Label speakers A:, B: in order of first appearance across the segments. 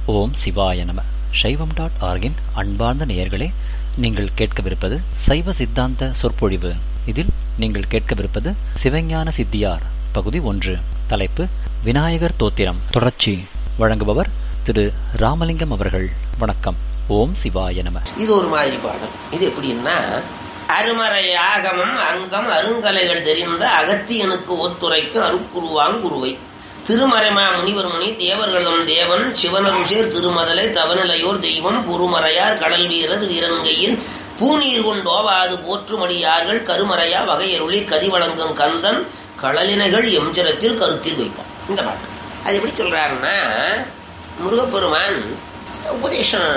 A: ஓம் சிவாய நம சைவம் டாட் ஆர்கின் அன்பார்ந்த நேயர்களே நீங்கள் கேட்கவிருப்பது சைவ சித்தாந்த சொற்பொழிவு இதில் நீங்கள் கேட்கவிருப்பது சிவஞான சித்தியார் பகுதி ஒன்று தலைப்பு விநாயகர் தோத்திரம் தொடர்ச்சி வழங்குபவர் திரு ராமலிங்கம் அவர்கள் வணக்கம் ஓம் சிவாய நம
B: இது ஒரு மாதிரி பாடம் இது எப்படின்னா அருமறை ஆகமம் அங்கம் அருங்கலைகள் தெரிந்த அகத்தியனுக்கு ஒத்துரைக்கும் அருக்குருவாங்குருவை திருமறைமா முனிவர் முனி தேவர்களும் தேவன் சிவனருஷேர் திருமதலை தவநிலையோர் தெய்வம் புறுமறையார் கடல் வீரர் வீரன்கையில் பூநீர் கொண்டோவாது போற்றுமடியார்கள் கருமறையா வகையருளி கதிவழங்கும் கந்தன் களலினைகள் எம்ஜரத்தில் கருத்தில் வைப்பான் இந்த பாட்டு அது எப்படி சொல்றாருன்னா முருகப்பெருமான் உபதேசம்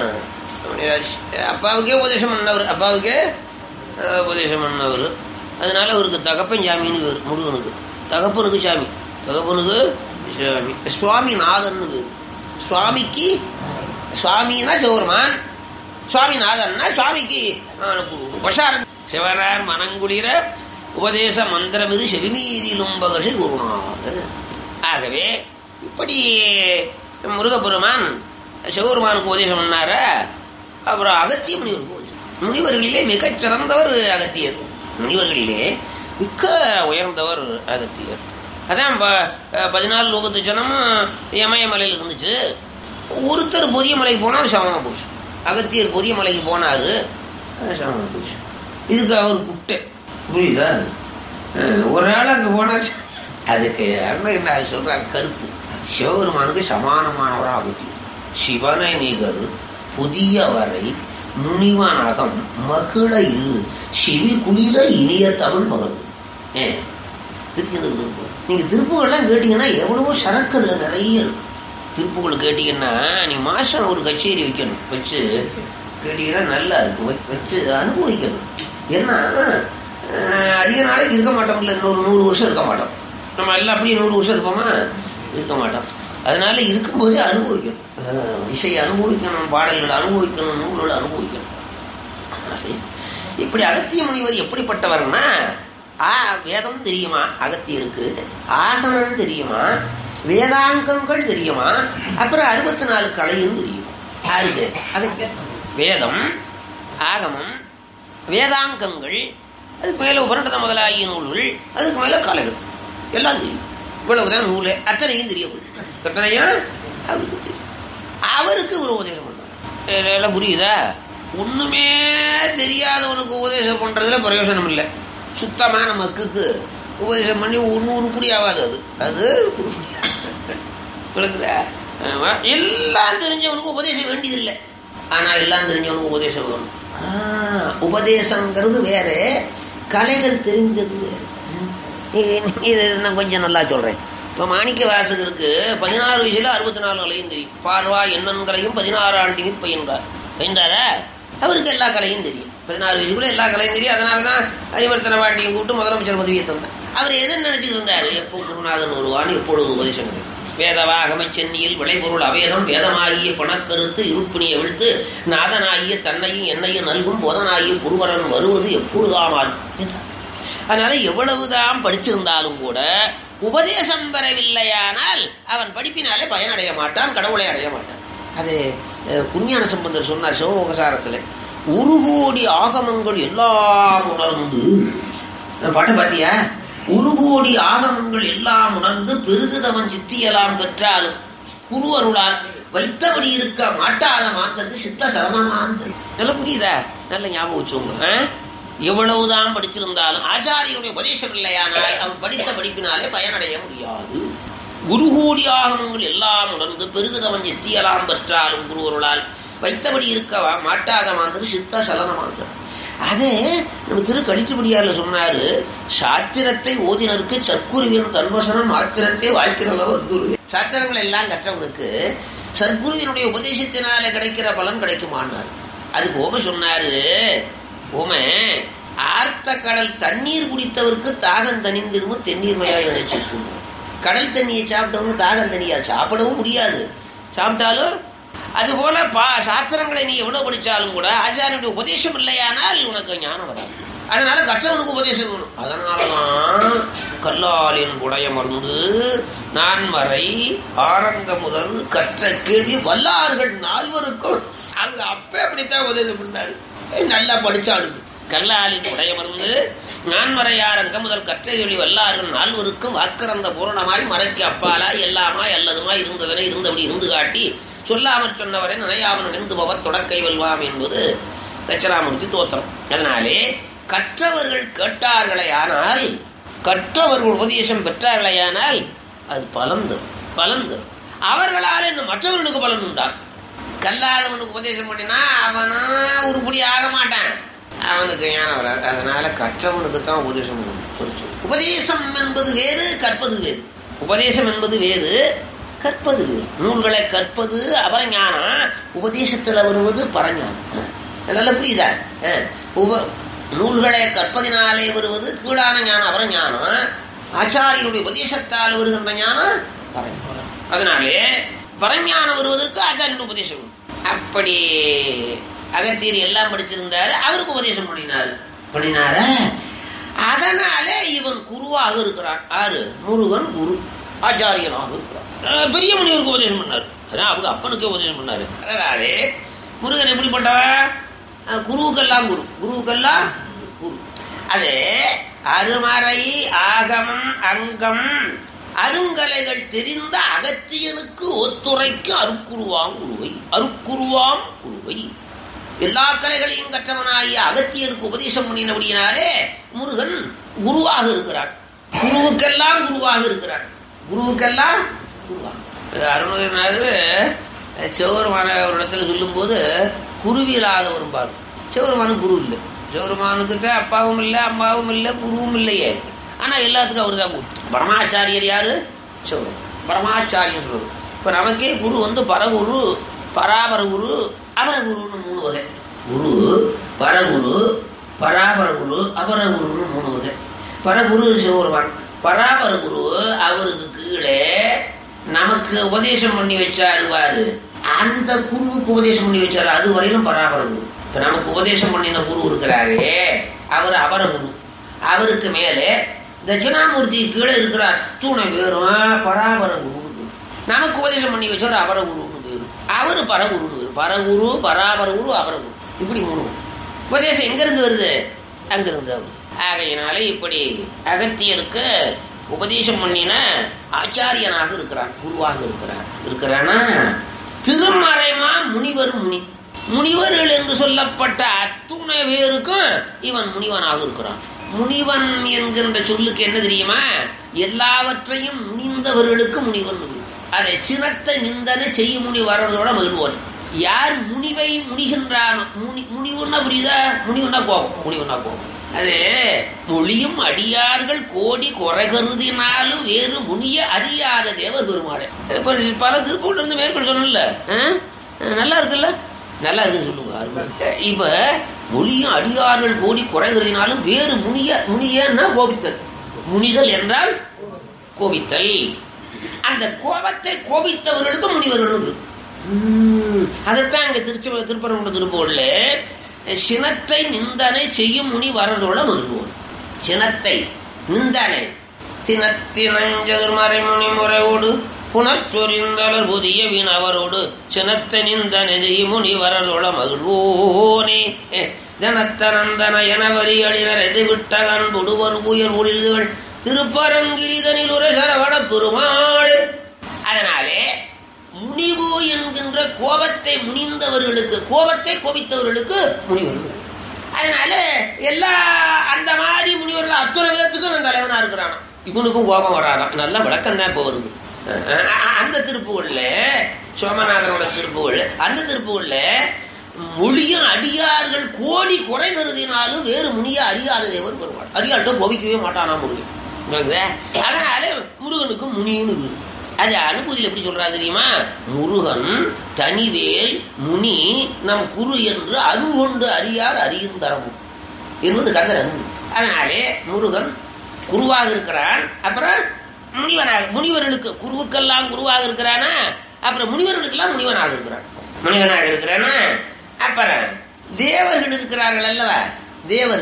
B: அப்பாவுக்கே உபதேசம் பண்ணவர் அப்பாவுக்கே அஹ், உபதேசம் பண்ணவர் அதனால அவருக்கு தகப்பன் சாமின்னு பேர் முருகனுக்கு தகப்பனுக்கு சாமி தகப்பனுக்கு சாமி சுவாமிநாதன் பேர் சுவாமிக்கு சுவாமினா சிவருமான் சுவாமிநாதன்னா சுவாமிக்கு ஆஹ், குரு. உபசாரம் சிவனார் மனங்குளிர உபதேச மந்திரம் இது செவிமீதிலும் பகசி குருநாதர் ஆகவே இப்படி முருகப்பெருமான் சிவபெருமானுக்கு உபதேசம் பண்ணார அப்புறம் அகத்திய முனிவருக்கு உபதேசம் முனிவர்களிலே மிகச் சிறந்தவர் அகத்தியர் முனிவர்களிலே மிக்க உயர்ந்தவர் அகத்தியர் அதான் ப- பதினாலு லோகத்து ஜனமும் இமயமலையில் இருந்துச்சு ஒருத்தர் பொதிய மலைக்கு போனார் சமமா போச்சு அகத்தியர் பொதிய மலைக்கு போனாரு அது சமமா போச்சு இதுக்கு அவர் குட்டை புரியுதா அஹ் ஒரு நாள் அங்கே போனார் அதுக்கு அண்ணன் என்ன சொல்றாங்க கருத்து சிவபெருமானுக்கு சமானமானவராக அகத்தியர் சிவனை நிகர் புதிய வரை முனிவனாகம் மகிழ இரு செவி குளிர இனிய தமிழ் மகள் ஏ திருச்சி நீங்க திருப்புகள்லாம் கேட்டீங்கன்னா எவ்வளவோ சரக்கு அதுல நிறைய இருக்கும் திருப்புகள் கேட்டீங்கன்னா நீ மாசம் ஒரு கச்சேரி வைக்கணும் வச்சு கேட்டீங்கன்னா நல்லா இருக்கும் வை- வச்சு அனுபவிக்கணும் ஏன்னா அஹ், அதிக நாளைக்கு இருக்க மாட்டோம்ல இன்னொரு நூறு வருஷம் இருக்க மாட்டோம் நம்ம எல்லாம் அப்படியே நூறு வருஷம் இருப்போமா இருக்க மாட்டோம் அதனால இருக்கும்போதே அனுபவிக்கணும் அஹ், இசையை அனுபவிக்கணும் பாடல்களை அனுபவிக்கணும் நூல்களை அனுபவிக்கணும் அதனாலே இப்படி அகத்திய முனிவர் எப்படிப்பட்டவர்னா ஆ வேதம் தெரியுமா அகத்தியருக்கு ஆகமம் தெரியுமா வேதாங்கங்கள் தெரியுமா அப்புறம் அறுபத்தி நாலு கலையும் தெரியும் யாருக்கு அதுக்கு வேதம் ஆகமம் வேதாங்கங்கள் அதுக்கு மேல உபரண்டத முதலாகிய நூல்கள் அதுக்கு மேல கலைகள் எல்லாம் தெரியும் இவ்வளவுதான் நூலே அத்தனையும் தெரியும் எத்தனையும் அவருக்கு தெரியும் அவருக்கு ஒரு உபதேசம் பண்ணார் எல்லாம் புரியுதா ஒண்ணுமே தெரியாதவனுக்கு உபதேசம் பண்றதுல பிரயோஜனம் இல்லை சுத்தமான மக்குக்கு உபதேசம் பண்ணி ஒன்னும் உருப்படி ஆகாது அது அது உருப்படி விளக்குதா ஆமா. எல்லாம் தெரிஞ்சவனுக்கு உபதேசம் வேண்டியதில்லை ஆனா எல்லாம் தெரிஞ்சவனுக்கு உபதேசம் வேணும் ஆ, உபதேசங்கிறது வேற கலைகள் தெரிஞ்சது வேற இ- இது நான் கொஞ்சம் நல்லா சொல்றேன் இப்ப மாணிக்க வாசகருக்கு பதினாறு வயசுல அறுபத்தி நாலு கலையும் தெரியும் பார்வா எண்ணன்களையும் பதினாறு ஆண்டினில் பயின்றார் பயின்றாரா அவருக்கு எல்லா கலையும் தெரியும் பதினாறு வயசுக்குள்ள எல்லா கலையும் தெரியும் அதனாலதான் அறிவர்த்தன பாண்டியும் கூப்பிட்டு முதலமைச்சர் பதவியை தந்தார் அவர் எதுன்னு நினைச்சிட்டு இருந்தாரு எப்போ குருநாதன் வருவான் எப்பொழுது உபதேசம் கிடைக்கும் வேதவாகம சென்னியில் விளைபொருள் அவேதம் வேதமாகிய பணக்கருத்து இருப்பினியை விழுத்து நாதனாகிய தன்னையும் என்னையும் நல்கும் போதனாகிய குருவரன் வருவது எப்பொழுதாமான் என்றார் அதனால எவ்வளவுதான் படிச்சிருந்தாலும் கூட உபதேசம் பெறவில்லையானால் அவன் படிப்பினாலே பயனடைய மாட்டான் கடவுளை அடைய மாட்டான் அது அஹ், குஞ்ஞான சம்பந்தர் சொன்னார் சிவகசாரத்தில் ஒரு கோடி ஆகமங்கள் எல்லாம் உணர்ந்து அஹ், பாட்டை பாத்தியா ஒரு கோடி ஆகமங்கள் எல்லாம் உணர்ந்து பெருகுதவன் சித்தியலாம் பெற்றாலும் குரு அருளால் வைத்தபடி இருக்க மாட்டாத மாந்தருக்கு சித்த சரணமாந்தர் நல்லா புரியுதா நல்ல ஞாபகம் வச்சுங்க ஆ? எவ்வளவுதான் படிச்சிருந்தாலும் ஆச்சாரியனுடைய உபதேசம் இல்லையானால் அவன் படித்த படிப்பினாலே பயனடைய முடியாது குரு கோடி ஆகமங்கள் எல்லாம் உணர்ந்து பெருகுதவன் எத்தியலாம் பெற்றாலும் குருவருளால் வைத்தபடி இருக்க மாட்டாத மாந்தர் சித்த சலன மாந்தர் அதே நம்ம திரு கழிட்டுபடியார்ல சொன்னாரு சாத்திரத்தை ஓதினருக்கு சற்குருவின் தன்வசனம் மாத்திரத்தை வாழ்க்கிறளவு வந்துருவே சாத்திரங்கள் எல்லாம் கற்றவனுக்கு சற்குருவினுடைய உபதேசத்தினால கிடைக்கிற பலன் கிடைக்குமான்னாரு அதுக்கு ஓம சொன்னாரு ஓம ஆர்த்த கடல் தண்ணீர் குடித்தவருக்கு தாகம் தனிந்திடும் தென்னீர் மயாக நினைச்சிருக்கும் கடல் தண்ணியை சாப்பிட்டவங்க தாகம் தண்ணியா சாப்பிடவும் முடியாது சாப்பிட்டாலும் அதுபோல பா சாத்திரங்களை நீ எவ்வளவு படிச்சாலும் கூட ஆச்சாரியனுடைய உபதேசம் இல்லையானால் உனக்கு ஞானம் வராது அதனால கற்றவனுக்கு உபதேசம் வேணும் அதனாலதான் கல்லாலின் உடைய மருந்து நான் வரை ஆரங்க முதல் கற்ற கேள்வி வல்லார்கள் நால்வருக்கும் அது அப்ப அப்படித்தான் உபதேசம் பண்ணாரு நல்லா படிச்சாளுங்க கல்லாலின் உடைய மருந்து நான் வரையாரங்க முதல் கற்ற கேள்வி வல்லார்கள் நால்வருக்கும் வாக்கிறந்த பூரணமாய் மறைக்கு அப்பாலாய் எல்லாமாய் அல்லதுமாய் இருந்ததனை இருந்தபடி இருந்து காட்டி சொல்லாமற் சொன்னவரை நினையாமல் நினைந்து பவர் தொடக்கை வெல்வாம் என்பது தட்சராமூர்த்தி தோத்திரம் அதனாலே கற்றவர்கள் கேட்டார்களே ஆனால் கற்றவர்கள் உபதேசம் பெற்றார்களேயானால் அது பலன் தரும் பலன் தரும் அவர்களால் இன்னும் மற்றவர்களுக்கு பலன் உண்டாம் கல்லாதவனுக்கு உபதேசம் பண்ணினா அவனா உருப்படி ஆக மாட்டான் அவனுக்கு ஞானம் வராது அதனால கற்றவனுக்கு தான் உபதேசம் பண்ணணும். புரிச்சு உபதேசம் என்பது வேறு கற்பது வேறு உபதேசம் என்பது வேறு கற்பது வேறு நூல்களை கற்பது அபரஞானம் உபதேசத்தில் வருவது பரஞானம் அதனால புரியுதா அஹ், உப நூல்களை கற்பதினாலே வருவது கீழான ஞானம் அபரஞானம் ஆச்சாரியனுடைய உபதேசத்தால் வருகின்ற ஞானம் பரஞானம் அதனாலே பரஞானம் வருவதற்கு ஆச்சாரியன் உபதேசம் வேணும். அப்படி அகத்தியர் எல்லாம் படிச்சிருந்தாரு அவருக்கு உபதேசம் பண்ணினாரு பண்ணினாரா அதனால இவன் குருவாக இருக்கிறான் ஆறு முருகன் குரு ஆச்சாரியனாக இருக்கிறான் அஹ் பெரிய முனிவருக்கு உபதேசம் பண்ணாரு அதான் அவங்க அப்பனுக்கே உபதேசம் பண்ணாரு அதனாலே முருகன் எப்படிப்பட்டவன் அஹ் குருவுக்கெல்லாம் குரு குருவுக்கெல்லாம் குரு அது அருமறை ஆகமம் அங்கம் அருங்கலைகள் தெரிந்த அகத்தியனுக்கு ஒத்துரைக்கு அருக்குருவாம் குருவை அருக்குருவாம் குருவை எல்லா கலைகளையும் கற்றவனாகிய அகத்தியருக்கு உபதேசம் பண்ணினபடியினாலே முருகன் குருவாக இருக்கிறான் குருவுக்கெல்லாம் குருவாக இருக்கிறான் குருவுக்கெல்லாம் குருவாக அருணகிரிநாதர் சிவபெருமான ஒரு இடத்துல சொல்லும்போது குருவியலாத வரும்பார் சிவபெருமானுக்கு குரு இல்லை சிவபெருமானுக்கு தான் அப்பாவும் இல்லை அம்மாவும் இல்லை குருவும் இல்லையே ஆனா எல்லாத்துக்கும் அவர் தான் குரு பரமாச்சாரியர் யாரு சிவபெருமான் பரமாச்சாரியர் சொல்றது இப்ப நமக்கே குரு வந்து பரகுரு பராபர குரு அபரகுருன்னு மூணு வகை குரு பரகுரு பராபர குரு அபரகுருன்னு மூணு வகை பரகுரு சிவபெருமான் பராபர குரு அவருக்கு கீழே நமக்கு உபதேசம் பண்ணி வச்சாரு பாரு அந்த குருவுக்கு உபதேசம் பண்ணி வச்சாரு அது வரையிலும் பராபர குரு இப்ப நமக்கு உபதேசம் பண்ணின குரு இருக்கிறாரே அவர் அபரகுரு அவருக்கு மேலே தட்சிணாமூர்த்தி கீழே இருக்கிற அத்துணை பேரும் பராபர குரு நமக்கு உபதேசம் பண்ணி வச்சவர் அபரகுருன்னு பேரு அவரு பரகுருன்னு பேரு பரகுரு பராபர குரு அபரகுரு இப்படி மூணு உபதேசம் எங்க இருந்து வருது அங்கிருந்து வருது ஆகையினால இப்படி அகத்தியருக்கு உபதேசம் பண்ணின ஆச்சாரியனாக இருக்கிறான் குருவாக இருக்கிறான் இருக்கிறானா திருமறைமா முனிவர் முனி முனிவர்கள் என்று சொல்லப்பட்ட அத்துணை பேருக்கும் இவன் முனிவனாக இருக்கிறான் முனிவன் என்கின்ற சொல்லுக்கு என்ன தெரியுமா எல்லாவற்றையும் முனிந்தவர்களுக்கு முனிவன் பேரு. அதை சினத்தை நிந்தனை செய்ய முனி வர்றதோட மகிழ்வோன் யார் முனிவை முனிகின்றானோ முனி முனிவுன்னா புரியுதா முனிவுன்னா கோபம் முனிவுன்னா கோபம் அது மொழியும் அடியார்கள் கோடி குறை கருதினாலும் வேறு முனிய அறியாத தேவர் பெருமாளே இப்ப பல திருப்பூர்ல இருந்து மேற்கொள் சொன்னல நல்லா இருக்குல்ல நல்லா இருக்குன்னு சொல்லுங்க அருமை. இப்ப மொழியும் அடியார்கள் கோடி குறை கருதினாலும் வேறு முனிய முனியன்னா கோபித்தல் முனிதல் என்றால் கோபித்தல் அந்த கோபத்தை கோபித்தவர்களுக்கு முனிவர்கள் இருக்கு. உம், அதைத்தான் அங்க திருச்சி திருப்பரங்குன்ற திருப்பூர்ல சினத்தை நிந்தனை செய்யும் முனி வரதோட மகிழ்வோம் சினத்தை நிந்தனை தினத்தினஞ்சதுர் மறைமுனி முறையோடு புனர்ச்சொரிந்தலர் புதிய வினவரோடு சினத்தை நிந்தனை செய்யும் முனி வரதோட மகிழ்வோனே ஜனத்தனந்தன எனவரி அழினர் எது விட்ட கண்புடுவர் உயர் ஒளிதுகள் திருப்பரங்கிரிதனில் ஒரு சரவண பெருமாள் அதனாலே முனிவு என்கின்ற கோபத்தை முனிந்தவர்களுக்கு கோபத்தை கோபித்தவர்களுக்கு முனிவர்கள் அதனால எல்லா அந்த மாதிரி முனிவர்கள் அத்தனை பேர்த்துக்கும் அவன் தலைவனா இருக்கிறான் இவனுக்கும் கோபம் வராதான் நல்ல விளக்கம் தான் இப்போ வருது அஹ் அஹ் அந்த திருப்புகள்ல சோமநாதனோட திருப்புகள் அந்த திருப்புகள்ல மொழியும் அடியார்கள் கோடி குறை கருதினாலும் வேறு முனிய அறியாத தேவர் பெருமாள் அறியாள்கிட்ட கோபிக்கவே மாட்டானா முருகன் விளங்குதா? அதனால முருகனுக்கு முனின்னு பேரு. அது அனுபூதியில் எப்படி சொல்றா தெரியுமா முருகன் தனிவேல் முனி நம் குரு என்று அருள் கொண்டு அறியார் அறியும் தரவும் என்பது கந்தர் அன்பு அதனாலே முருகன் குருவாக இருக்கிறான் அப்புறம் முனிவனாக முனிவர்களுக்கு குருவுக்கெல்லாம் குருவாக இருக்கிறானா அப்புறம் முனிவர்களுக்கெல்லாம் முனிவனாக இருக்கிறான் முனிவனாக இருக்கிறானா அப்புறம் தேவர்கள் இருக்கிறார்கள் அல்லவா தேவர்கள்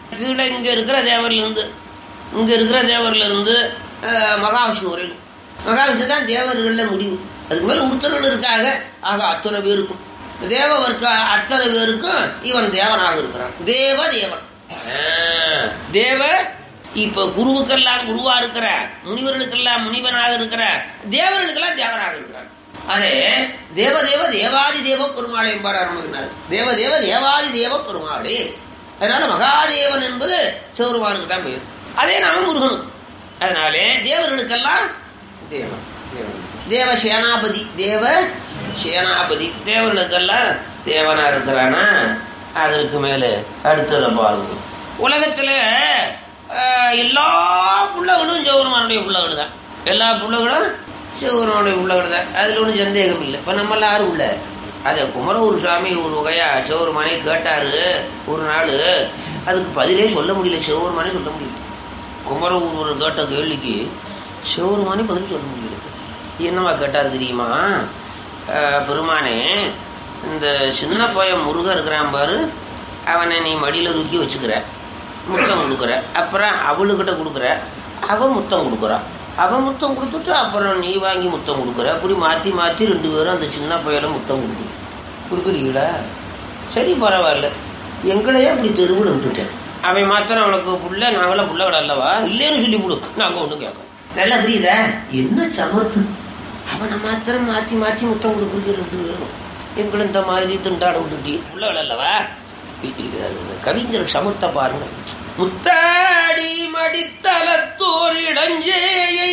B: கீழே இங்க இருக்கிற தேவர்ல இருந்து இங்க இருக்கிற தேவர்ல இருந்து அஹ், மகாவிஷ்ணு வரையும் மகாவிஷ்ணு தான் தேவர்கள்ல முடிவு அதுக்கு மேல ஒருத்தர்கள் இருக்காக ஆக அத்தனை பேருக்கும் தேவ வர்க்க அத்தனை பேருக்கும் இவன் தேவனாக இருக்கிறான் தேவ தேவன் ஆஹ், தேவ இப்ப குருவுக்கெல்லாம் குருவா இருக்கிற முனிவர்களுக்கெல்லாம் முனிவனாக இருக்கிற தேவர்களுக்கெல்லாம் தேவனாக இருக்கிறான் அதே தேவ தேவ தேவாதி தேவ பெருமாளை என்பார் அருணகிரிநாதர் தேவ தேவ தேவாதி தேவ பெருமாளே அதனால மகாதேவன் என்பது சிவருமானுக்கு தான் பெயர் அதே நாம முருகனுக்கு அதனாலே தேவர்களுக்கெல்லாம் தேவன் தேவன் தேவ சேனாபதி தேவ சேனாபதி தேவர்களுக்கெல்லாம் தேவனா இருக்கிறானா அதற்கு மேல அடுத்ததை பாருங்க உலகத்துல ஆஹ், எல்லா புள்ளகளும் சிவருமானுடைய புள்ளகள் தான் எல்லா புள்ளகளும் சிவருமானுடைய புள்ளகள் தான் அதுல ஒன்றும் சந்தேகம் இல்லை இப்ப நம்ம யாரும் இல்லை அதை குமரகுரு சாமி ஒரு வகையா சிவருமானே கேட்டாரு ஒரு நாள் அதுக்கு பதிலே சொல்ல முடியல சிவருமானே சொல்ல முடியல குமரகுரு கேட்ட கேள்விக்கு சிவருமானே பதில் சொல்ல முடியல என்னவா கேட்டாரு தெரியுமா அஹ், பெருமானே இந்த சின்ன பையன் முருகன் இருக்கிறான் பாரு அவனை நீ மடியில தூக்கி வச்சுக்கிற முத்தம் கொடுக்குற அப்புறம் அவளுக்கிட்ட கொடுக்குற அவ முத்தம் கொடுக்குறா அவ முத்தம் கொடுத்துட்டு அப்புறம் நீ வாங்கி முத்தம் கொடுக்குற அப்படி மாத்தி மாத்தி ரெண்டு பேரும் அந்த சின்ன பையனை முத்தம் கொடுக்குற கொடுக்குறீங்களா சரி பரவாயில்ல எங்களையே அப்படி தெருவில் விட்டுட்டேன் அவன் மாத்திரம் அவனுக்கு புள்ள நாங்களாம் புள்ள அல்லவா இல்லைன்னு சொல்லி விடு நாங்க ஒண்ணும் கேட்கோம் நல்லா புரியுதா என்ன சமர்த்து அவனை மாத்திரம் மாத்தி மாத்தி முத்தம் கொடுக்குறது ரெண்டு பேரும் எங்களை இந்த மாதிரி திண்டாட விட்டுட்டி புள்ள அல்லவா இ- இது அது கவிஞர் சமர்த்த பாருங்க முத்தாடி மடித்தலத்தோர் இளஞ்சேயை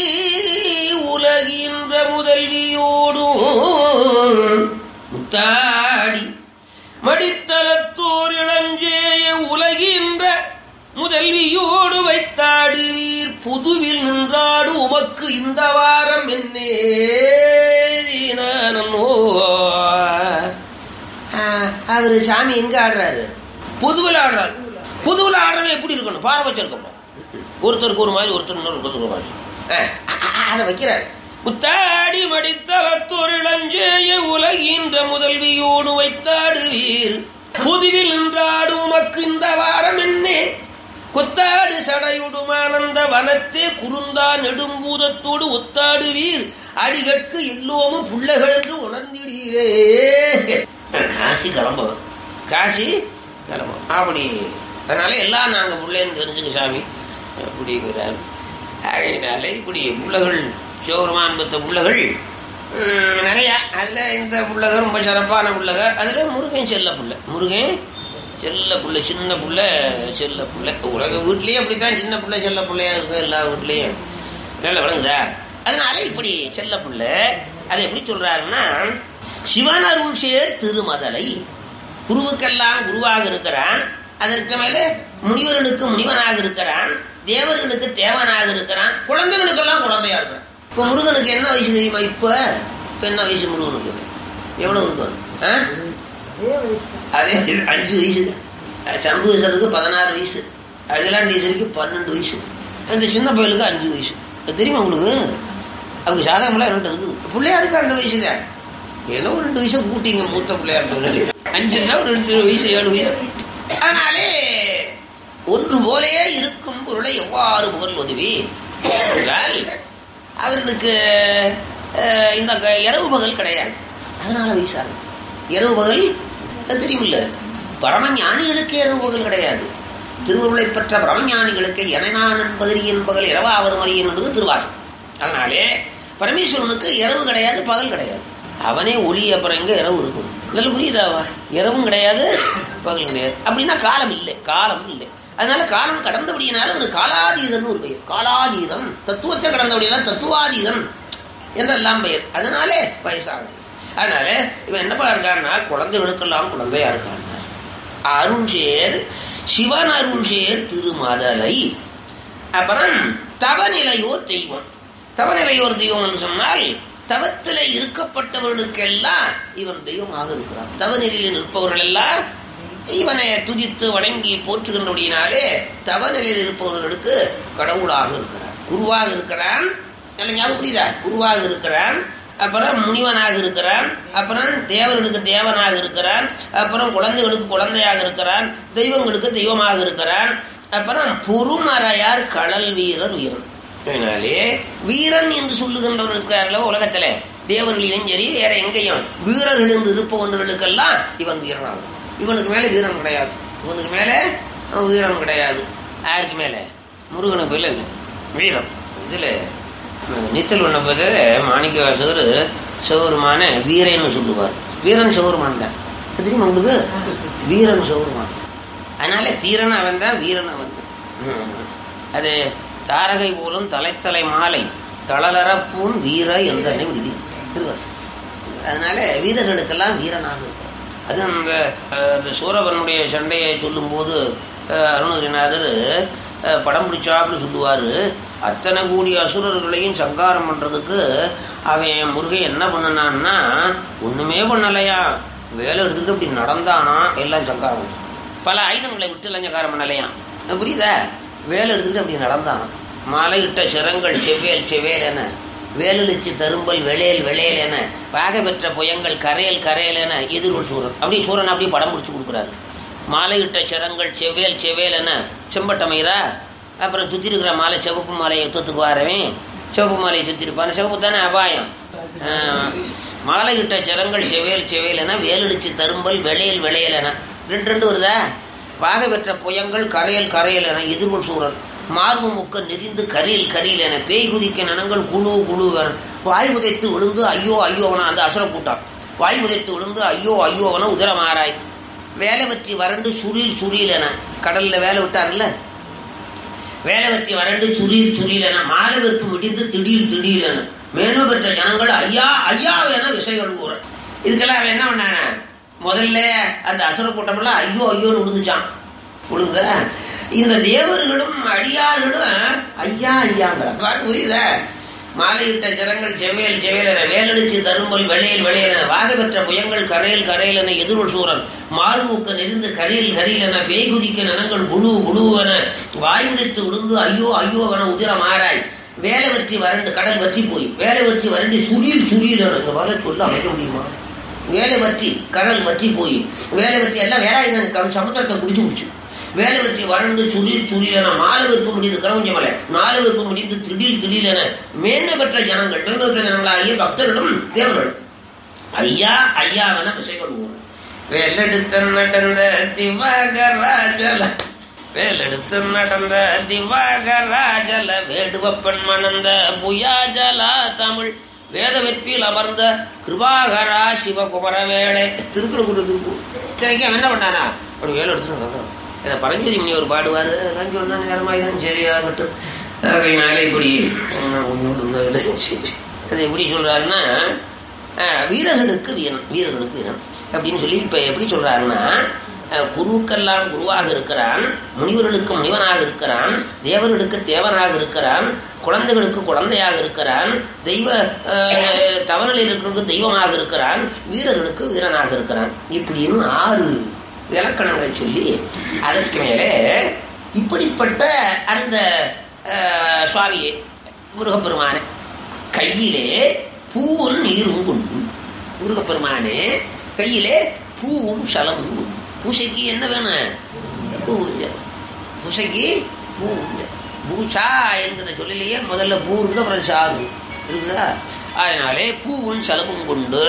B: உலகின்ற முதல்வியோடும் முத்தாடி மடித்தலத்தோர் இளஞ்சேய உலகின்ற முதல்வியோடு வைத்தாடுவீர் புதுவில் நின்றாடு உமக்கு இந்த வாரம் என்னே நமோ அவரு சாமி எங்க ஆடுறாரு புதுவில் ஆடுறாரு புதுவில் ஆடுறவன் எப்படி இருக்கணும் பாரபட்சம் இருக்கணும் ஒருத்தருக்கு ஒரு மாதிரி ஒருத்தர் இன்னொரு ஒருத்தருக்கு ஒரு மாதிரி அஹ், அ- அ- அதை வைக்கிறார் முத்தாடி மடித்தலத்தோர் இளஞ்சேய உலகின்ற முதல்வியோடு வைத்தாடுவீர் புதுவில் நின்றாடு உமக்கு இந்த வாரம் என்னே கொத்தாடு சடையுடுமானந்த வனத்தே குறுந்தா நெடும்பூதத்தோடு ஒத்தாடுவீர் அடிகட்கு எல்லோமும் புள்ளைகள் என்று உணர்ந்திடீரே காசி கிளம்பும் காசி கிளம்பும் அப்படி அதனால எல்லாம் நாங்க புள்ளைன்னு தெரிஞ்சுக்க சாமி அப்படிங்கிறார் ஆகையினாலே இப்படி புள்ளகள் சோரமான் பெற்ற புள்ளகள் உம், நிறைய அதுல இந்த புள்ளகர் ரொம்ப சிறப்பான புள்ளகர் அதுல முருகன் செல்ல புள்ள முருகன் செல்ல புள்ள சின்ன புள்ள செல்ல புள்ள உலக வீட்லயே அப்படித்தான் சின்ன புள்ள செல்ல புள்ளையா இருக்கும் எல்லா வீட்லயும் நல்ல விளங்குதா அதனால இப்படி செல்ல புள்ள அதை எப்படி சொல்றாருன்னா சிவன் அருள் சேர் திருமதலை குருவுக்கெல்லாம் குருவாக இருக்கிறான் அதற்கு மேல முனிவர்களுக்கு முனிவனாக இருக்கிறான் தேவர்களுக்கு தேவனாக இருக்கிறான் குழந்தைகளுக்கெல்லாம் குழந்தையா இருக்கிறான் இப்ப முருகனுக்கு என்ன வயசு தெரியுமா இப்ப இப்ப என்ன வயசு முருகனுக்கு எவ்வளவு இருக்கும் ஆ? அதே இது அஞ்சு வயசு தான் சம்புவீசருக்கு பதினாறு வயசு அகிலாண்டீஸ்வரிக்கு பன்னெண்டு வயசு அந்த சின்ன பயலுக்கு அஞ்சு வயசு அது தெரியுமா உங்களுக்கு அவங்க சாதகமெல்லாம் என்கிட்ட இருக்குது பிள்ளையாருக்கு அந்த வயசு தான் ஏதோ ஒரு ரெண்டு வயசு கூட்டிங்க மூத்த பிள்ளையார் அஞ்சுன்னா ஒரு ரெண்டு வயசு ஏழு வயசு அதனாலே ஒன்று போலே இருக்கும் பொருளை எவ்வாறு புகழ் உதவி என்றால் அவர்களுக்கு அஹ், இந்த க- இரவு பகல் கிடையாது அதனால வயசாகும் இரவு பகல் அது தெரியுமில்ல பரம ஞானிகளுக்கு இரவு பகல் கிடையாது திருவருளை பெற்ற பரமஞானிகளுக்கு எனனான் என்பதில் என்பகல் இரவாவது மதியம் என்பது திருவாசம் அதனாலே பரமேஸ்வரனுக்கு இரவு கிடையாது பகல் கிடையாது அவனே ஒளி அப்புறம் எங்க இரவு இருக்கும் நல்ல புரியுதாவா இரவும் கிடையாது பகல் கிடையாது அப்படின்னா காலம் இல்லை காலம் இல்லை அதனால காலம் கடந்தபடியினால அவனுக்கு காலாதீதன் ஒரு பெயர் காலாதீதம் தத்துவத்தை கடந்தபடியெல்லாம் தத்துவாதீதன் என்றெல்லாம் பெயர் அதனாலே வயசாகுது அதனால இவன் என்ன இருக்கான்னா குழந்தைகளுக்கெல்லாம் குழந்தையா இருக்கான் அருள்சேர் சிவன் அருள்சேர் திருமதலை அப்புறம் தவநிலையோர் தெய்வம் தவநிலையோர் தெய்வம் சொன்னால் தவத்தில இருக்கப்பட்டவர்களுக்கெல்லாம் இவன் தெய்வமாக இருக்கிறான் தவநிலையில் இருப்பவர்கள் எல்லாம் இவனை துதித்து வணங்கி போற்றுகின்றபடியினாலே தவநிலையில் இருப்பவர்களுக்கு கடவுளாக இருக்கிறான் குருவாக இருக்கிறான் நல்ல ஞாபகம் புரியுதா குருவாக இருக்கிறான் அப்புறம் முனிவனாக இருக்கிறான் அப்புறம் தேவர்களுக்கு தேவனாக இருக்கிறான் அப்புறம் குழந்தைகளுக்கு குழந்தையாக இருக்கிறான் தெய்வங்களுக்கு தெய்வமாக இருக்கிறான் அப்புறம் பொறுமறையார் கடல் வீரர் வீரன் அதனாலே வீரன் என்று சொல்லுகின்றவர் இருக்கிறார்களோ உலகத்துல தேவர்களிலும் சரி வேற எங்கேயும் வீரர்கள் என்று இருப்பவர்களுக்கெல்லாம் இவன் வீரனாகும் இவனுக்கு மேல வீரன் கிடையாது இவனுக்கு மேல அவன் வீரன் கிடையாது யாருக்கு மேல முருகனுக்கு மேல வீரம் இதுல நீச்சல் பண்ண போது மாணிக்க வாசகர் சிவருமான வீரன்னு சொல்லுவார் வீரன் சிவருமான் தான் அது தெரியுமா உங்களுக்கு வீரன் சிவருமான் அதனால தீரன் அவன் தான் வீரன் அவன் தான் ம். அது தாரகை போலும் தலைத்தலை மாலை தளலரப்பூன் வீர எந்தனை விடுதி திருவாசகம் அதனால வீரர்களுக்கெல்லாம் வீரனாக இருக்கும் அது அந்த அஹ், அந்த சூரபனுடைய சண்டையை சொல்லும்போது அஹ், அருணகிரிநாதர் அஹ், படம் பிடிச்சாப்புல சொல்லுவாரு அத்தனை கூடி அசுரர்களையும் சங்காரம் பண்றதுக்கு அவன் முருகன் என்ன பண்ணனான்னா ஒண்ணுமே பண்ணலையா வேலை எடுத்துக்கிட்டு இப்படி நடந்தானா எல்லாம் சங்காரம் பண்ணான். பல ஆயுதங்களை விட்டு எல்லாம் சங்காரம் பண்ணலையாம் புரியுதா வேலை எடுத்துக்கிட்டு அப்படி நடந்தான் மாலையிட்ட சிரங்கள் செவ்வேல் செவ்வேல் என வேலளிச்சு தரும்பல் வெளேல் வெளேல் என பாக பெற்ற புயங்கள் கரையல் கரையல் என எதிர்கொள் சூரன் அப்படி சூரன் அப்படி படம் முடிச்சு கொடுக்குறாரு மாலையிட்ட சிரங்கள் செவ்வேல் செவ்வேல் என செம்பட்டமயிரா அப்புறம் சுத்தி இருக்கிற மாலை சிவப்பு மாலையை தொத்துக்கு வரவேன் சிவப்பு மாலையை சுத்தி இருப்பான சிவப்பு தானே அபாயம் ஆஹ், மாலையிட்ட சிரங்கள் செவ்வேல் செவ்வேல் என வேலளிச்சு தரும்பல் வெளையல் வெளையல் என ரெண்டு ரெண்டு வருதா வாக பெற்ற புயங்கள் கரையல் கரையல் என எதிர்கொள் சூரன் மார்பு முக்க நெறிந்து கரையில் கரையில் என பேய் குதிக்க நனங்கள் குழு குழு என வாய் உதைத்து விழுந்து ஐயோ ஐயோவன அந்த அசுர கூட்டம் வாய் உதைத்து விழுந்து ஐயோ ஐயோவன உதரமாறாய் வேலை பற்றி வறண்டு சுரில் சுரில் என கடல்ல வேலை விட்டார்ல வேலை பற்றி வறண்டு சுரீர் சுரீர் என மாலவிற்கு முடிந்து திடீர் திடீர் என மேன்மை பெற்ற ஜனங்கள் ஐயா ஐயா என விஷயங்கள் கூற இதுக்கெல்லாம் அவன் என்ன பண்ணான முதல்ல அந்த அசுர கூட்டமெல்லாம் ஐயோ ஐயோன்னு விழுந்துச்சான் விழுங்குதா இந்த தேவர்களும் அடியார்களும் ஐயா ஐயாங்கிறான் பாட்டு புரியுதா மாலையிட்ட ஜனங்கள் செவ்வேல் செவ்வேல் என வேலடிச்சு தரும்பல் வெளையல் வெளையல் என வாக பெற்ற புயங்கள் கரையல் கரையல் என எதிர்வல் சூரன் மார்மூக்க நெறிந்து கரையில் கரையில் என பேய் குதிக்க நனங்கள் புழு புழுவென வாய் உதைத்து விழுந்து ஐயோ ஐயோ என உதிர மாறாய் வேலை வற்றி வறண்டு கடல் வற்றி போய் வேலை வற்றி வறண்டு சுரியில் சுரியில் என இந்த வர சொல்ல அமைக்க முடியுமா வேலை வற்றி கடல் வற்றி போய் வேலை வற்றி எல்லாம் வேலாயுதன் சமுத்திரத்தை குடிச்சு முடிச்சு வேலை வற்றி வறண்டு சுரீர் சுரீர் என மாலை விற்பு முடிந்து கிரவஞ்சமலை மாலை விற்பு முடிந்து திடீர் திடீர் என மேன்மை பெற்ற ஜனங்கள் மேன்மை பெற்ற ஜனங்களாகிய பக்தர்களும் தேவர்கள் ஐயா ஐயாவென விஷயப்படுவோம் வேலெடுத்த நடந்த திவாகராஜல வேலெடுத்து நடந்த திவாகராஜல வேடுவப்பன் மணந்த புயாஜலா தமிழ் வேத வெற்பில் அமர்ந்த கிருபாகரா சிவகுமர வேளை திருக்குறள் திருப்பு இத்தனைக்கும் அவன் என்ன பண்ணானா ஒரு வேலை எடுத்துட்டு நடந்தான் இதை பரஞ்சோதி மணி ஒரு பாடுவார் அதெல்லாம் சொன்னா நேரமாயிதான் சரியாகட்டும் ஆகையினால இப்படி உம், கொஞ்சோண்டு இருந்ததுல சரி. அது எப்படி சொல்றாருன்னா அஹ், வீரர்களுக்கு வீரன் வீரர்களுக்கு வீரன் அப்படின்னு சொல்லி இப்ப எப்படி சொல்றாருன்னா அஹ், குருக்கெல்லாம் குருவாக இருக்கிறான் முனிவர்களுக்கு முனிவனாக இருக்கிறான் தேவர்களுக்கு தேவனாக இருக்கிறான் குழந்தைகளுக்கு குழந்தையாக இருக்கிறான் தெய்வ அஹ், தவநிலையில் இருக்கிறவருக்கு தெய்வமாக இருக்கிறான் வீரர்களுக்கு வீரனாக இருக்கிறான் இப்படின்னு ஆறு இலக்கணங்களை சொல்லி அதற்கு மேலே இப்படிப்பட்ட அந்த அஹ், சுவாமியே முருகப்பெருமானே கையிலே பூவும் நீரும் கொண்டு முருகப்பெருமானே கையிலே பூவும் சலமும் கொண்டு பூசைக்கு என்ன வேணும் பூவும் ஜலம் பூசைக்கு பூவும் ஜலம் பூஷா என்கிற சொல்லிலேயே முதல்ல பூ இருக்குது அப்புறம் சாரு இருக்குதா அதனாலே பூவும் சலமும் கொண்டு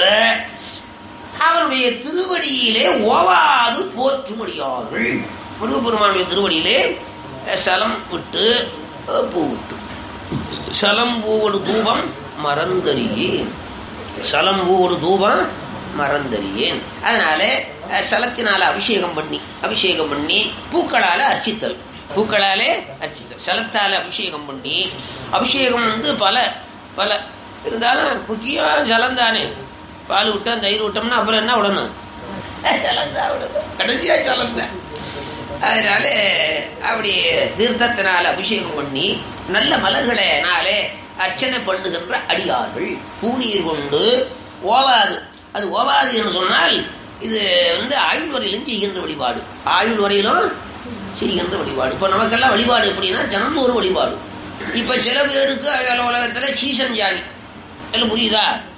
B: அவருடைய திருவடியிலே ஓவாது போற்றும்படியார்கள் முருகப்பெருமானுடைய திருவடியிலே அஹ், சலம் விட்டு அஹ், பூ விட்டு சலம் பூவோடு தூபம் மறந்தறியேன் சலம் பூவோடு தூபம் மறந்தறியேன் அதனால அஹ், சலத்தினால அபிஷேகம் பண்ணி அபிஷேகம் பண்ணி பூக்களால அர்ச்சித்தல் பூக்களாலே அர்ச்சித்தல் சலத்தால அபிஷேகம் பண்ணி அபிஷேகம் வந்து பல பல இருந்தாலும் முக்கியம் ஜலம் தானே பால் விட்டோம் தயிர் விட்டோம்னா அப்புறம் என்ன விடணும் ஜலம் தான் விடணும் கடைசியா ஜலம் தான் அதனால அப்படி தீர்த்தத்தினால் அபிஷேகம் பண்ணி நல்ல மலர்களைனாலே அர்ச்சனை பண்ணுகின்ற அடியார்கள் பூநீர் கொண்டு ஓவாது அது ஓவாது என்று சொன்னால் இது வந்து ஆயுள் வரையிலும் செய்கின்ற வழிபாடு ஆயுள் வரையிலும் செய்கின்ற வழிபாடு இப்போ நமக்கெல்லாம் வழிபாடு எப்படின்னா தினந்தோறும் வழிபாடு இப்ப சில பேருக்கு அயல் உலகத்துல சீசன் ஜாதி எல்லாம் புரியுதா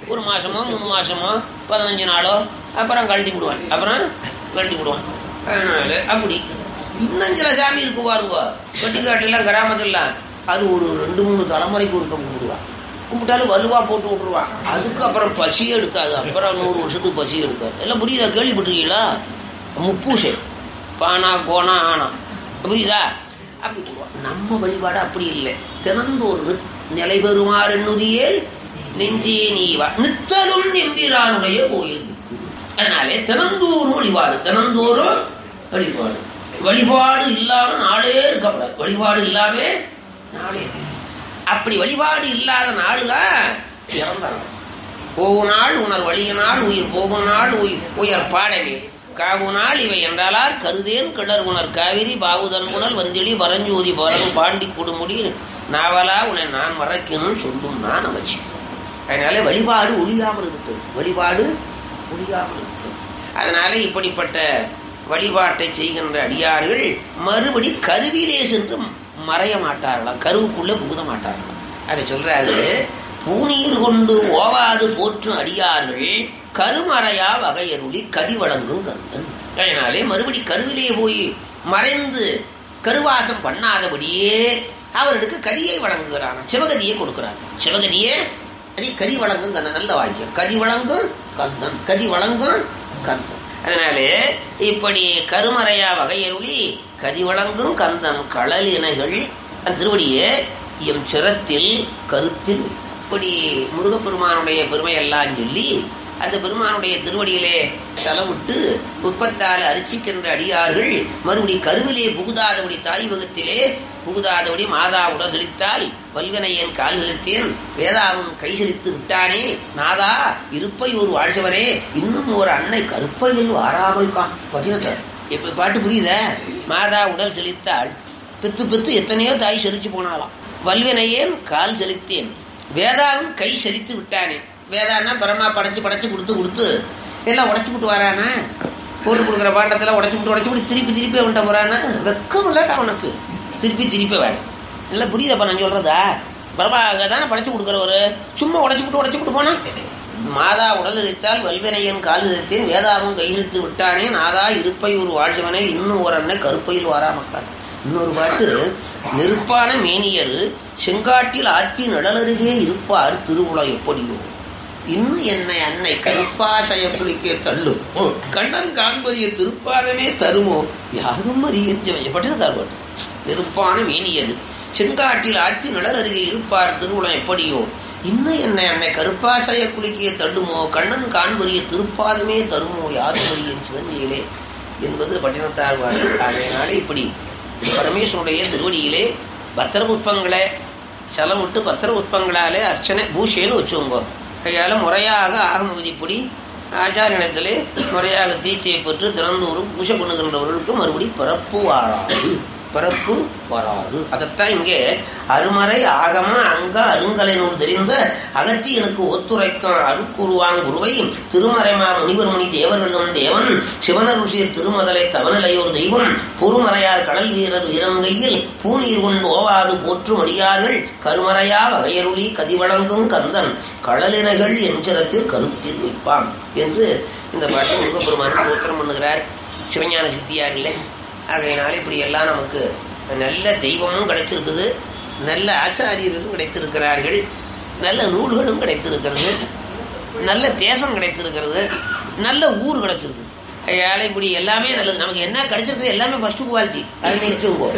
B: ஒரு மாசமோ மூணு மாசமோ பதினஞ்சு நாளோ அப்புறம் கழட்டி விடுவான் அப்புறம் கழட்டி விடுவான் அதனால அப்படி இன்னும் சில சாமி இருக்கு பாருங்க வெட்டிக்காட்டுலாம் கிராமத்துலாம் அது ஒரு ரெண்டு மூணு தலைமுறைக்கு ஒருக்க கும்பிடுவான் கும்பிட்டாலும் வலுவா போட்டு விட்டுருவான் அதுக்கு அப்புறம் பசியே எடுக்காது அப்புறம் நூறு வருஷத்துக்கு பசி எடுக்காது எல்லாம் புரியுதா கேள்விப்பட்டிருக்கீங்களா முப்பூசை பானா கோணா ஆனா புரியுதா அப்படி போடுவான். நம்ம வழிபாடு அப்படி இல்லை தினந்தோறு நிலை பெறுமாறு எண்ணுதியேல் நெஞ்சே நீவா நித்தலும் எம்பிரானுடைய கோயில் அதனாலே தினந்தோறும் வழிபாடு தினந்தோறும் வழிபாடு வழிபாடு இல்லாம நாளே இருக்கக்கூடாது வழிபாடு இல்லாம நாளே இருக்க. அப்படி வழிபாடு இல்லாத நாள் தான் இறந்த நாள் போகும் நாள் உணர் வழிய நாள் உயிர் போகும் நாள் உயிர் உயர் பாடவே காவு நாள் இவை என்றாலார் கருதேன் கிளர் உணர் காவிரி பாவுதன் குணல் வந்திடி பரஞ்சோதி பரன் பாண்டி கொடுமுடி நாவலா உன்னை நான் மறக்கணும்னு சொல்லும் நான் அமைச்சு அதனால வழிபாடு ஒழியாமல் இருக்கு வழிபாடு ஒழியாமல் இருக்கு அதனால இப்படிப்பட்ட வழிபாட்டை செய்கின்ற அடியார்கள் மறுபடி கருவிலே சென்று மறைய மாட்டார்களாம் கருவுக்குள்ள புகுத மாட்டார்களாம் அதை சொல்றாரு பூநீர் கொண்டு ஓவாது போற்றும் அடியார்கள் கருமறையா வகையருளி கதி வழங்கும் கந்தன் அதனாலே மறுபடி கருவிலே போய் மறைந்து கருவாசம் பண்ணாதபடியே அவர்களுக்கு கதியை வழங்குகிறான் சிவகதியை கொடுக்கிறான் சிவகதியே அது கதி வழங்கும் கந்தன் நல்ல வாக்கியம் கதி வழங்கும் கந்தன் கதி வழங்கும் கந்தன் அதனாலே இப்படி கருமறையா வகையருளி கதி வழங்கும் கந்தன் கடல் இணைகள் அந்த திருவடியே எம் சிரத்தில் கருத்தில் வைத்தார். இப்படி முருகப்பெருமானுடைய பெருமையெல்லாம் சொல்லி அந்த பெருமானுடைய திருவடியிலே செலவிட்டு முப்பத்தாறு அரிச்சிக்கின்ற அடியார்கள் மறுபடி கருவிலே புகுதாதபடி தாய் வகத்திலே புகுதாதபடி மாதா உடல் செலுத்தால் வல்வனையன் கால் செலுத்தேன் வேதாவும் கை செலுத்து விட்டானே நாதா இருப்பை ஒரு வாழ்ச்சவரே இன்னும் ஒரு அன்னை கருப்பையில் வாராமல் கான் பதினத்தை இப்ப பாட்டு புரியுதா மாதா உடல் செலுத்தால் பித்து பித்து எத்தனையோ தாய் செலுச்சு போனாலாம் வல்வினையேன் கால் செலுத்தேன் வேதாவும் கை செலுத்து விட்டானே வேதான்னா பரமா படைச்சு படைச்சு கொடுத்து கொடுத்து எல்லாம் உடைச்சு விட்டு வரானா போட்டு கொடுக்குற பாண்டத்தில் உடைச்சு விட்டு உடைச்சு விட்டு திருப்பி திருப்பி அவன்கிட்ட போறானா வெக்கம் இல்லடா அவனுக்கு திருப்பி திருப்பி வர இல்லை புரியுதப்பா நான் சொல்றதா பரமா தானே படைச்சு கொடுக்குறவரு சும்மா உடைச்சு விட்டு உடைச்சு விட்டு போனா மாதா உடல் எரித்தால் வல்வினையன் கால் எரித்தேன் வேதாவும் கை செலுத்து விட்டானே நாதா இருப்பை ஒரு வாழ்ச்சவனே இன்னும் ஒரு அண்ணன் கருப்பையில் வாராமக்கார் இன்னொரு பாட்டு நெருப்பான மேனியர் செங்காட்டில் ஆத்தி நிழலருகே இருப்பார் திருவுளம் எப்படியோ இன்னும் என்னை அன்னை கருப்பாசய குளிக்கே தள்ளும் கண்ணன் காண்பறிய திருப்பாதமே தருமோ யாரும் அறியஞ்சவன் பட்டின தருவாட்டு நெருப்பான மேனியர் செங்காட்டில் ஆத்தி நிழல் அருகே இருப்பார் திருவுளம் எப்படியோ இன்னும் என்னை அன்னை கருப்பாசய குளிக்கே தள்ளுமோ கண்ணன் காண்பறிய திருப்பாதமே தருமோ யாரும் அறியன் சிவஞ்சியிலே என்பது பட்டினத்தார் வாழ்வு ஆகையினாலே இப்படி பரமேஸ்வருடைய திருவடியிலே பத்திர புஷ்பங்களை செலவிட்டு பத்திர புஷ்பங்களாலே அர்ச்சனை பூஷைன்னு வச்சுக்கோங்க கையால் முறையாக ஆகம விதிப்படி ஆச்சாரியனத்திலே முறையாக தீட்சையை பெற்று திறந்தோறும் பூஜை பண்ணுகின்றவர்களுக்கு மறுபடி பிறப்பு வாராது பிறப்பு வராது அதைத்தான் இங்கே அருமறை ஆகம அங்க அருங்கலை நூல் தெரிந்த அகத்தியனுக்கு ஒத்துரைக்கும் அருக்குருவான் குருவை திருமறைமா முனிவர்மணி தேவர்களும் தேவன் சிவனருஷீர் திருமதலை தவநிலையோர் தெய்வம் பொறுமறையார் கடல் வீரர் வீரங்கையில் பூநீர் கொண்டு ஓவாது போற்றும் அடியார்கள் கருமறையா வகையருளி கதிவழங்கும் கந்தன் கடலினைகள் எஞ்சிரத்தில் கருத்தில் வைப்பான் என்று இந்த பாட்டு முருகப்பெருமான் தோத்திரம் பண்ணுகிறார் சிவஞான சித்தியார் இல்லை ஆகையினால இப்படி எல்லாம் நமக்கு நல்ல தெய்வமும் கிடைச்சிருக்குது நல்ல ஆச்சாரியர்களும் கிடைத்திருக்கிறார்கள் நல்ல நூல்களும் கிடைத்திருக்கிறது நல்ல தேசம் கிடைத்திருக்கிறது நல்ல ஊர் கிடைச்சிருக்கு அதனால இப்படி எல்லாமே நல்லது நமக்கு என்ன கிடைச்சிருக்குது எல்லாமே ஃபர்ஸ்ட் குவாலிட்டி அது நினைச்சுங்கோ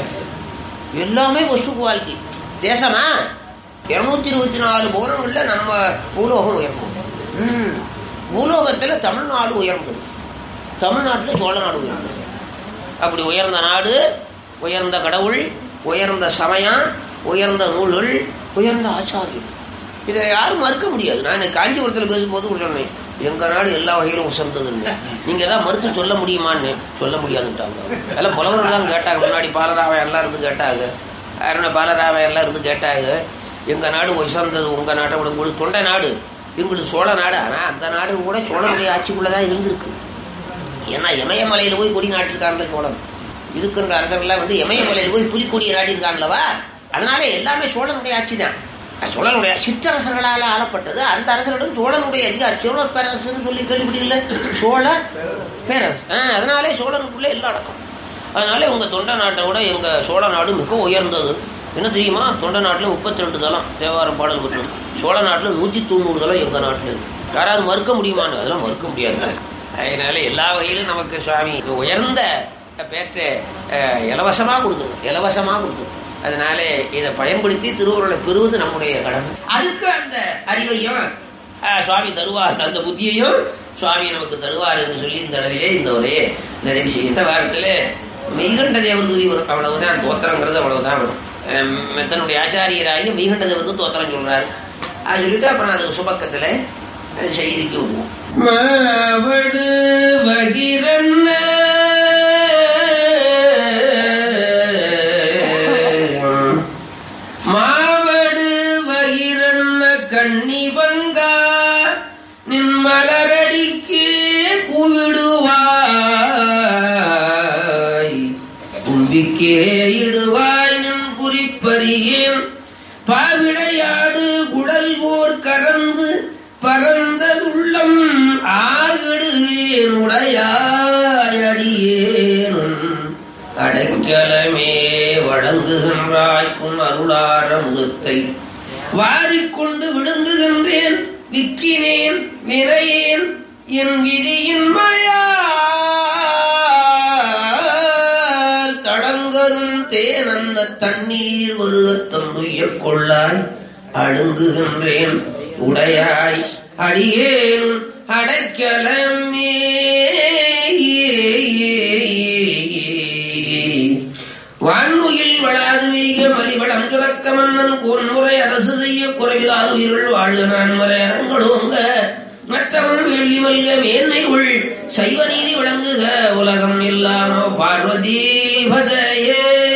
B: எல்லாமே ஃபர்ஸ்ட் குவாலிட்டி தேசமா இருநூத்தி இருபத்தி நாலு புவனங்கள்ல நம்ம பூலோகம் உயர்ந்தது ம். பூலோகத்துல தமிழ்நாடு உயர்ந்தது தமிழ்நாட்டுல சோழ நாடு உயர்ந்தது அப்படி உயர்ந்த நாடு உயர்ந்த கடவுள் உயர்ந்த சமயம் உயர்ந்த நூல்கள் உயர்ந்த ஆச்சாரியம் இதை யாரும் மறுக்க முடியாது நான் காஞ்சிபுரத்தில் பேசும்போது கூட சொன்னேன் எங்க நாடு எல்லா வகையிலும் உசந்ததுன்னு நீங்க ஏதாவது மறுத்து சொல்ல முடியுமான்னு சொல்ல முடியாதுன்ட்டாங்க அதெல்லாம் புலவர்கள் தான் கேட்டாங்க முன்னாடி பாலராவை எல்லாம் இருந்து கேட்டாங்க அருண பாலராவை எல்லாம் இருந்து கேட்டாங்க எங்க நாடு உசந்தது உங்க நாட்டை விட உங்களுக்கு தொண்டை நாடு எங்களுக்கு சோழ நாடு ஆனா அந்த நாடு கூட சோழனுடைய ஆட்சிக்குள்ளதான் இருந்திருக்கு ஏன்னா இமயமலையில போய் கொடி நாட்டிருக்கான்ல சோழன் இருக்கின்ற அரசர்கள்லாம் வந்து இமயமலையில போய் புலிக்கொடியை நாட்டியிருக்கான்லவா அதனால எல்லாமே சோழனுடைய ஆட்சி தான் சோழனுடைய சிற்றரசர்களால் ஆளப்பட்டது அந்த அரசர்களும் சோழனுடைய அதிகாரி சோழ பேரரசுன்னு சொல்லி கேள்விப்பட்டீங்கல்ல சோழ பேரரசு ஆ, அதனாலே சோழனுக்குள்ளே எல்லாம் அடக்கம் அதனால உங்க தொண்டை நாட்டை விட எங்க சோழ நாடு மிக உயர்ந்தது என்ன தெரியுமா தொண்டை நாட்டில் முப்பத்தி ரெண்டு தலம் தேவாரம் பாடல் பெற்று சோழ நாட்டில் நூற்றி தொண்ணூறு தலம் எங்க நாட்டில் இருக்கு யாராவது மறுக்க முடியுமான்னு அதெல்லாம் மறுக்க முடியாது அதனால எல்லா வகையிலும் நமக்கு சுவாமி உயர்ந்த பேற்றை அஹ், இலவசமா கொடுத்துருக்கு இலவசமா கொடுத்துருக்கு அதனால இதை பயன்படுத்தி திருவுருளை பெறுவது நம்முடைய கடமை அதுக்கு அந்த அறிவையும் அஹ், சுவாமி தருவார் அந்த புத்தியையும் சுவாமி நமக்கு தருவார் என்று சொல்லி இந்த அளவிலே இந்த உரையை நிறைவு செய்யும் இந்த வாரத்தில் மெய்கண்ட தேவர் துதி வரும் அவ்வளவுதான் தோத்திரங்கிறது அவ்வளவுதான் வரும் அஹ், தன்னுடைய ஆச்சாரியராகி மெய்கண்ட தேவருக்கு தோத்திரம் சொல்றாரு அது சொல்லிட்டு அப்புறம் அது சுபக்கத்தில் செய்திக்கு வருவோம் மாவடு வகிரன்ன மாவடு வகிரன்ன கண்ணி வங்கா நின் மலரடிக்கு கூவிடுவாய் கும்பிக்கே இடுவாய் நின் குறிப்பறியேன் பாவிடையாடு குடல் போர் கறந்து பரந்ததுள்ளம் ஆகிடுவேன் உடையாயடியேனும் அடைக்கலமே வழங்குகின்றாய்க்கும் அருளார முகத்தை வாரிக்கொண்டு விழுங்குகின்றேன் விக்கினேன் வினையேன் என் விதியின் மயால் தளங்கரும் தேனன்ன தண்ணீர் வருகத் தந்துய கொள்ளாய் அழுங்குகின்றேன் உடையாய் அடியேன் அடைக்கலமே வான்முகில் வளாது வீக மலிவளம் திறக்க மன்னன் கோன்முறை அரசு செய்ய குறைவிலாது உயிர்கள் வாழ்க நான்மறை அரங்களோங்க மற்றவன் வெள்ளி மல்க மேன்மை உள் சைவ நீதி விளங்குக உலகம் இல்லாம பார்வதி பதையே